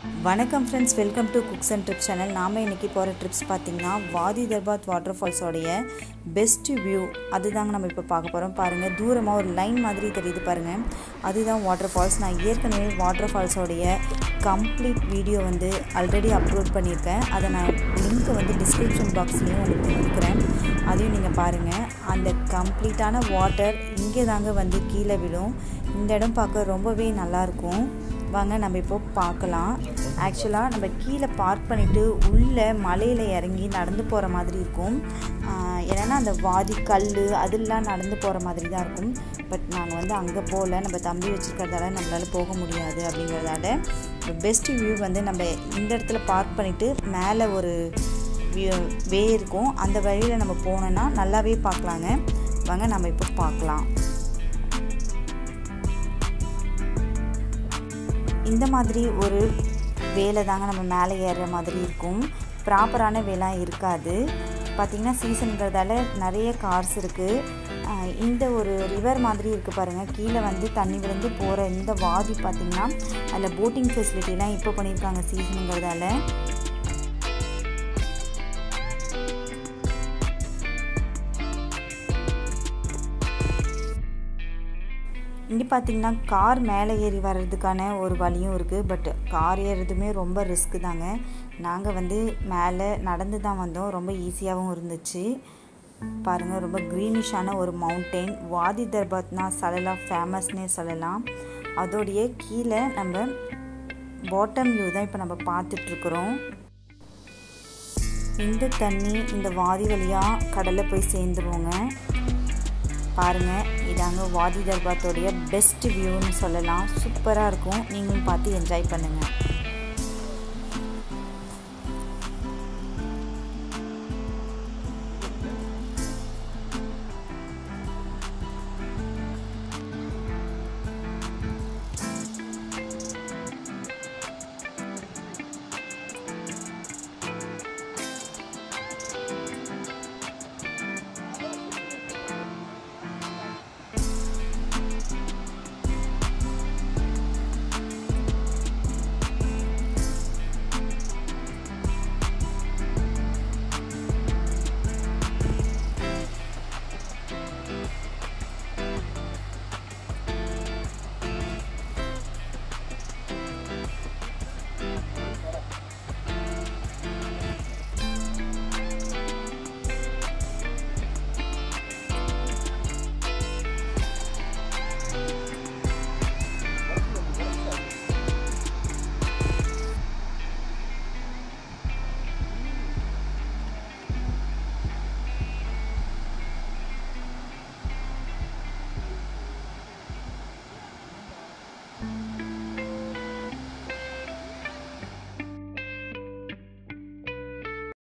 வணக்கம் friends welcome to cooks and trips channel நாம் இன்றைக்கி போகிற ட்ரிப்ஸ் பார்த்திங்கன்னா வாதி தர்பாத் வாட்டர் ஃபால்ஸோடைய பெஸ்ட் வியூ அதுதாங்க நம்ம இப்போ பார்க்க போகிறோம் பாருங்கள் தூரமாக ஒரு லைன் மாதிரி தெரியுது பாருங்கள் அதுதான் வாட்டர் ஃபால்ஸ் நான் ஏற்கனவே வாட்டர் ஃபால்ஸோடைய கம்ப்ளீட் வீடியோ வந்து ஆல்ரெடி அப்லோட் பண்ணியிருக்கேன் அதை நான் லிங்க்கை வந்து டிஸ்கிரிப்ஷன் பாக்ஸ்லேயும் உங்களுக்கு கொடுக்குறேன் அதையும் நீங்கள் பாருங்கள் அந்த கம்ப்ளீட்டான வாட்டர் இங்கே தாங்க வந்து கீழே விழும் இந்த இடம் பார்க்க ரொம்பவே நல்லாயிருக்கும் வாங்க நம்ம இப்போ பார்க்கலாம் ஆக்சுவலாக நம்ம கீழே பார்க் பண்ணிவிட்டு உள்ளே மலையில் இறங்கி நடந்து போகிற மாதிரி இருக்கும் ஏன்னா அந்த வாதி கல் அதெல்லாம் நடந்து போகிற மாதிரி தான் இருக்கும் பட் நாங்கள் வந்து அங்கே போகல நம்ம தம்பி வச்சுருக்கிறதால நம்மளால் போக முடியாது அப்படிங்கிறதால பெஸ்ட் வியூ வந்து நம்ம இந்த இடத்துல பார்க் பண்ணிவிட்டு மேலே ஒரு வே இருக்கும் அந்த வழியில் நம்ம போனோன்னா நல்லாவே பார்க்கலாங்க வாங்க நம்ம இப்போ பார்க்கலாம் இந்த மாதிரி ஒரு வேலை தாங்க நம்ம மேலே ஏறுற மாதிரி இருக்கும் ப்ராப்பரான வேலை இருக்காது பார்த்திங்கன்னா சீசனுங்கிறதால நிறைய கார்ஸ் இருக்குது இந்த ஒரு ரிவர் மாதிரி இருக்குது பாருங்கள் கீழே வந்து தண்ணி விழுந்து போகிற இந்த வாதி பார்த்திங்கன்னா அதில் போட்டிங் ஃபெசிலிட்டிலாம் இப்போ பண்ணியிருக்காங்க சீசனுங்கிறதால இங்கே பார்த்தீங்கன்னா கார் மேலே ஏறி வர்றதுக்கான ஒரு வழியும் இருக்குது பட் கார் ஏறுறதுமே ரொம்ப ரிஸ்க்கு தாங்க நாங்கள் வந்து மேலே நடந்து தான் வந்தோம் ரொம்ப ஈஸியாகவும் இருந்துச்சு பாருங்கள் ரொம்ப க்ரீனிஷான ஒரு மவுண்டெயின் வாதி தர்பாத்னா சொல்லலாம் ஃபேமஸ்னே சொல்லலாம் அதோடைய கீழே நம்ம பாட்டம் வியூ தான் இப்போ நம்ம பார்த்துட்ருக்குறோம் இந்த தண்ணி இந்த வாதி வழியாக கடலில் போய் சேர்ந்துருவோங்க பாருங்கள் இதாங்க வாதி தர்பாத்தோடைய பெஸ்ட் வியூன்னு சொல்லலாம் சூப்பராக இருக்கும் நீங்களும் பார்த்து என்ஜாய் பண்ணுங்கள்